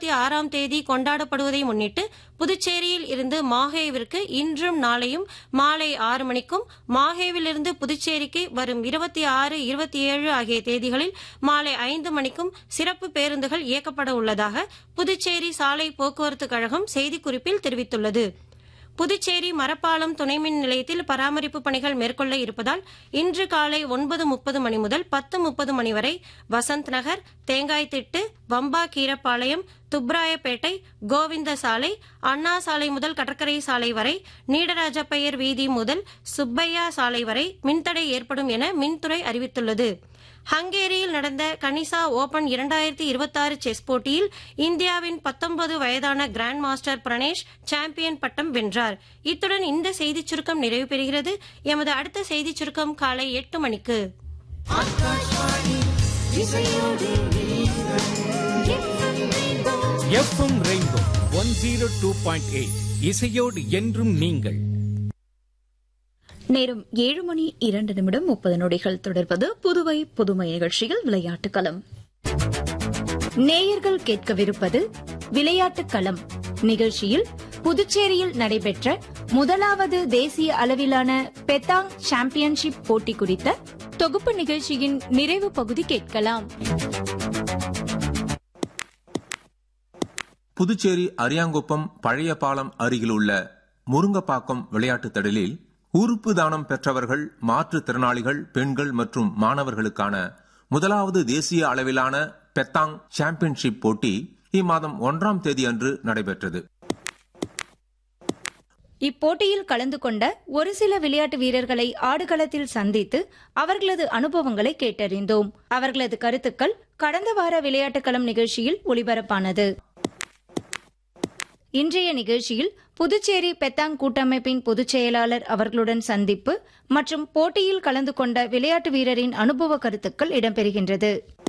இருபத்தி ஆறாம் தேதி கொண்டாடப்படுவதை முன்னிட்டு புதுச்சேரியில் இருந்து மாஹேவிற்கு இன்றும் நாளையும் மாலை ஆறு மணிக்கும் மாஹேவிலிருந்து புதுச்சேரிக்கு வரும் இருபத்தி ஆறு இருபத்தி ஏழு ஆகிய தேதிகளில் மாலை ஐந்து மணிக்கும் சிறப்பு பேருந்துகள் இயக்கப்பட உள்ளதாக புதுச்சேரி சாலை போக்குவரத்து கழகம் செய்திக்குறிப்பில் தெரிவித்துள்ளது புதுச்சேரி மரப்பாலம் துணைமின் நிலையத்தில் பராமரிப்பு பணிகள் மேற்கொள்ள இருப்பதால் இன்று காலை ஒன்பது முப்பது மணி முதல் பத்து முப்பது மணி வரை வசந்த் நகர் தேங்காய்திட்டு வம்பா கீரப்பாளையம் துப்ராயப்பேட்டை கோவிந்த சாலை அண்ணா சாலை முதல் கடற்கரை சாலை வரை நீடராஜப்பையர் வீதி முதல் சுப்பையா சாலை வரை மின்தடை ஏற்படும் என மின்துறை அறிவித்துள்ளது ஹங்கேரியில் நடந்த கனிசா ஓபன் இரண்டாயிரத்தி இருபத்தாறு செஸ் போட்டியில் இந்தியாவின் பத்தொன்பது வயதான கிராண்ட் மாஸ்டர் பிரணேஷ் சாம்பியன் பட்டம் வென்றார் இத்துடன் இந்த செய்திச் சுருக்கம் நிறைவு பெறுகிறது எமது அடுத்த செய்திச் சுருக்கம் காலை எட்டு மணிக்கு FM rainbow one zero two point eight இசையோடு என்றும் நீங்கள் நேரம் ஏழு மணி இரண்டு நிமிடம் முப்பது நொடிகள் தொடர்வது புதுவை புதுமை நிகழ்ச்சியில் விளையாட்டுக் களம் நேயர்கள் கேட்கவிருப்பது விளையாட்டுக் களம் நிகழ்ச்சியில் புதுச்சேரியில் நடைபெற்ற முதலாவது தேசிய அளவிலான பெத்தாங் சாம்பியன்ஷிப் போட்டி குறித்த தொகுப்பு நிகழ்ச்சியின் நிறைவு பகுதி கேட்கலாம் புதுச்சேரி அரியாங்குப்பம் பழைய பாலம் அருகிலுள்ள முருங்கப்பாக்கம் விளையாட்டுத் திடலில் உறுப்பு தானம் பெற்றவர்கள் மாற்றுத்திறனாளிகள் பெண்கள் மற்றும் மாணவர்களுக்கான முதலாவது தேசிய அளவிலான பெத்தாங் சாம்பியன்ஷிப் போட்டி இம்மாதம் ஒன்றாம் தேதி அன்று நடைபெற்றது இப்போட்டியில் கலந்து கொண்ட ஒரு சில விளையாட்டு வீரர்களை ஆடுகளத்தில் சந்தித்து அவர்களது அனுபவங்களை கேட்டறிந்தோம் அவர்களது கருத்துக்கள் கடந்த வார விளையாட்டுக் களம் நிகழ்ச்சியில் ஒளிபரப்பானது இன்றைய நிகழ்ச்சியில் புதுச்சேரி பெத்தாங் கூட்டமைப்பின் பொதுச் செயலாளர் அவர்களுடன் சந்திப்பு மற்றும் போட்டியில் கலந்து கொண்ட விளையாட்டு வீரரின் அனுபவ கருத்துக்கள் இடம்பெறுகின்றது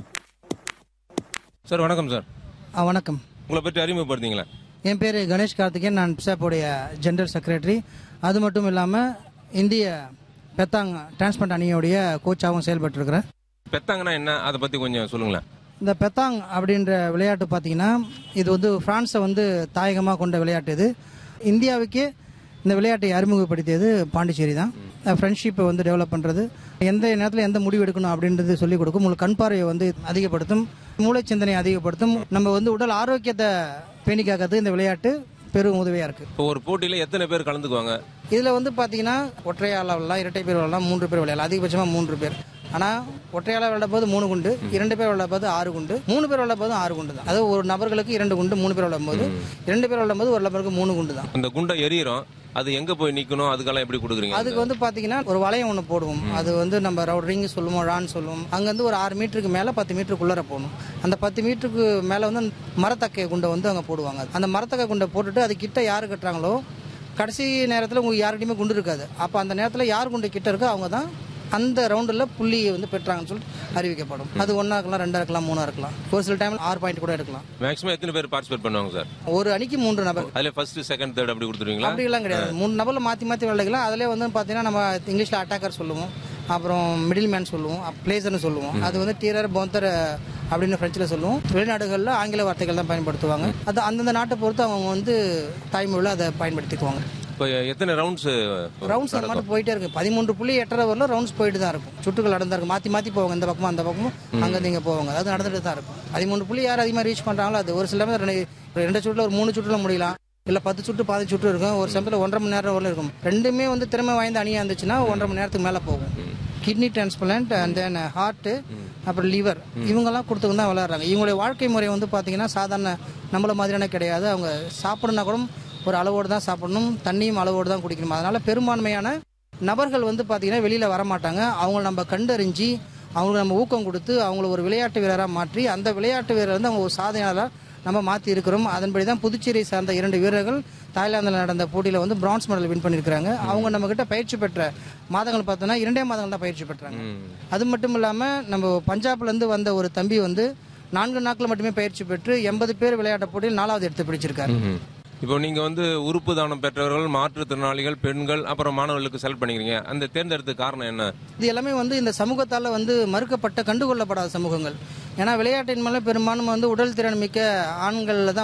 சார் வணக்கம் சார் ஆ வணக்கம் உங்களை பற்றி அறிமுகப்படுத்திங்களேன் என் பேர் கணேஷ் கார்த்திகேயன் நான் பிசாப்போடைய ஜெனரல் செக்ரட்டரி அது மட்டும் இல்லாமல் இந்திய பெத்தாங் டிரான்ஸ்பரண்ட் அணியோடைய கோச்சாகவும் செயல்பட்டுருக்கிறேன் பெத்தாங்கன்னா என்ன அதை பற்றி கொஞ்சம் சொல்லுங்களேன் இந்த பெத்தாங் அப்படின்ற விளையாட்டு பார்த்தீங்கன்னா இது வந்து பிரான்ஸை வந்து தாயகமாக கொண்ட விளையாட்டு இது இந்தியாவுக்கே இந்த விளையாட்டை அறிமுகப்படுத்தியது பாண்டிச்சேரி தான் ஃப்ரெண்ட்ஷிப்பை வந்து டெவலப் பண்ணுறது எந்த நேரத்தில் எந்த முடிவு எடுக்கணும் அப்படின்றது சொல்லிக் கொடுக்கும் உங்களுக்கு கண் பார்வையை வந்து அதிகப்படுத்தும் மூளை சிந்தனையை அதிகப்படுத்தும் நம்ம வந்து உடல் ஆரோக்கியத்தை பேணி காக்கிறது இந்த விளையாட்டு பெரும் உதவியாக இருக்குது இப்போ ஒரு போட்டியில் எத்தனை பேர் கலந்துக்குவாங்க இதில் வந்து பார்த்தீங்கன்னா ஒற்றையாள விளையாடலாம் இரட்டை பேர் விளையாடலாம் மூன்று பேர் விளையாடலாம் அதிகபட்சமாக மூன்று பேர் ஆனால் ஒற்றையாள விளையாட போது மூணு குண்டு இரண்டு பேர் விளையாட போது ஆறு குண்டு மூணு பேர் விளையாட போது ஆறு குண்டு தான் அதாவது ஒரு நபர்களுக்கு இரண்டு குண்டு மூணு பேர் விளையாடும் போது இரண்டு பேர் விளையாடும் போது ஒரு நபருக்கு மூணு குண்டு தான் அந்த குண்டை எரியிறோம் அது எங்கே போய் நிற்கணும் அதுக்கெல்லாம் எப்படி கொடுக்குறீங்க அதுக்கு வந்து பார்த்தீங்கன்னா ஒரு வளையம் ஒன்று போடுவோம் அது வந்து நம்ம ரவுட் ரிங் சொல்லுவோம் ரான் சொல்லுவோம் அங்கேருந்து ஒரு ஆறு மீட்டருக்கு மேலே பத்து மீட்டருக்குள்ளே போகணும் அந்த பத்து மீட்டருக்கு மேலே வந்து மரத்தக்கை குண்டை வந்து அங்கே போடுவாங்க அந்த மரத்தக்கை குண்டை போட்டுட்டு அது கிட்ட யார் கட்டுறாங்களோ கடைசி நேரத்தில் உங்களுக்கு யார்கிட்டயுமே குண்டு இருக்காது அப்போ அந்த நேரத்தில் யார் குண்டு கிட்ட இருக்கோ அவங்க தான் அந்த ரவுண்டில் புள்ளியை வந்து பெற்றாங்கன்னு சொல்லிட்டு அறிவிக்கப்படும் அது ஒன்றா இருக்கலாம் ரெண்டா இருக்கலாம் மூணா இருக்கலாம் ஒரு சில டைம் ஆறு பாயிண்ட் கூட எடுக்கலாம் மேக்ஸிமம் எத்தனை பேர் பார்ட்டிசிபேட் பண்ணுவாங்க சார் ஒரு அணிக்கு மூன்று நபர் அதில் ஃபர்ஸ்ட் செகண்ட் தேர்ட் அப்படி கொடுத்துருவீங்களா அப்படிலாம் கிடையாது மூணு நபர்ல மாற்றி மாற்றி விளையாடலாம் அதிலே வந்து பார்த்தீங்கன்னா நம்ம இங்கிலீஷில் அட்டாக்கர் சொல்லுவோம் அப்புறம் மிடில் மேன் சொல்லுவோம் பிளேசர்னு சொல்லுவோம் அது வந்து டீரர் பவுந்தர் அப்படின்னு ஃப்ரெஞ்சில் சொல்லுவோம் வெளிநாடுகளில் ஆங்கில வார்த்தைகள் தான் பயன்படுத்துவாங்க அது அந்தந்த நாட்டை பொறுத்து அவங்க வந்து தாய்மொழியில் அதை பயன்படுத்திக்குவாங்க இப்போ எத்தனை ரவுண்ட்ஸ் ரவுண்ட்ஸ் அந்த மாதிரி போயிட்டே இருக்கு பதிமூன்று புள்ளி எட்டரை வரல ரவுண்ட்ஸ் போயிட்டு தான் இருக்கும் சுற்றுகள் நடந்தா இருக்கும் மாற்றி மாற்றி போவாங்க இந்த பக்கமும் அந்த பக்கமும் அங்கே நீங்க போவாங்க அது நடந்துட்டு தான் இருக்கும் பதிமூணு புள்ளி யார் அதிகமாக ரீச் பண்ணுறாங்களோ அது ஒரு சில நேரம் ரெண்டு ரெண்டு சுற்றில் ஒரு மூணு சுற்றுல முடியலாம் இல்லை பத்து சுற்று பாதி சுற்று இருக்கும் ஒரு சமயத்தில் ஒன்றரை மணி நேரம் வரல இருக்கும் ரெண்டுமே வந்து திறமை வாய்ந்த அணியாக இருந்துச்சுன்னா ஒன்றரை மணி நேரத்துக்கு மேலே போகும் kidney transplant and then heart அப்புறம் லிவர் இவங்கெல்லாம் கொடுத்துக்கு தான் விளையாடுறாங்க இவங்களுடைய வாழ்க்கை முறை வந்து பார்த்தீங்கன்னா சாதாரண நம்மள மாதிரியான கிடையாது அவங்க சாப்பிடணும்னா கூட ஒரு அளவோடு தான் சாப்பிடணும் தண்ணியும் அளவோடு தான் குடிக்கணும் அதனால பெரும்பான்மையான நபர்கள் வந்து பார்த்தீங்கன்னா வெளியில் வர மாட்டாங்க அவங்கள நம்ம கண்டறிஞ்சு அவங்களுக்கு நம்ம ஊக்கம் கொடுத்து அவங்கள ஒரு விளையாட்டு வீரராக மாற்றி அந்த விளையாட்டு வீரர் வந்து அவங்க ஒரு சாதனையாளராக நம்ம மாற்றி இருக்கிறோம் அதன்படி தான் புதுச்சேரியை சார்ந்த இரண்டு வீரர்கள் தாய்லாந்தில் நடந்த போட்டியில் வந்து பிரான்ஸ் மெடல் வின் பண்ணியிருக்காங்க அவங்க நம்ம கிட்ட பயிற்சி பெற்ற மாதங்கள் பார்த்தோன்னா இரண்டே மாதங்கள் தான் பயிற்சி பெற்றாங்க அது மட்டும் இல்லாமல் நம்ம பஞ்சாப்லேருந்து வந்த ஒரு தம்பி வந்து நான்கு நாட்கள் மட்டுமே பயிற்சி பெற்று எண்பது பேர் விளையாட்ட போட்டியில் நாலாவது எடுத்து பிடிச்சிருக்காரு இப்போ நீங்க வந்து உறுப்பு தானம் பெற்றவர்கள் மாற்றுத்திறனாளிகள் பெண்கள் அப்புறம் மாணவர்களுக்கு செலக்ட் பண்ணிக்கிறீங்க அந்த தேர்ந்தெடுத்த காரணம் என்ன இது எல்லாமே வந்து இந்த சமூகத்தால் வந்து மறுக்கப்பட்ட கண்டுகொள்ளப்படாத சமூகங்கள் ஏன்னா விளையாட்டின் மேலே பெரும்பாலும் வந்து உடல் திறன் மிக்க ஆண்களில் தான்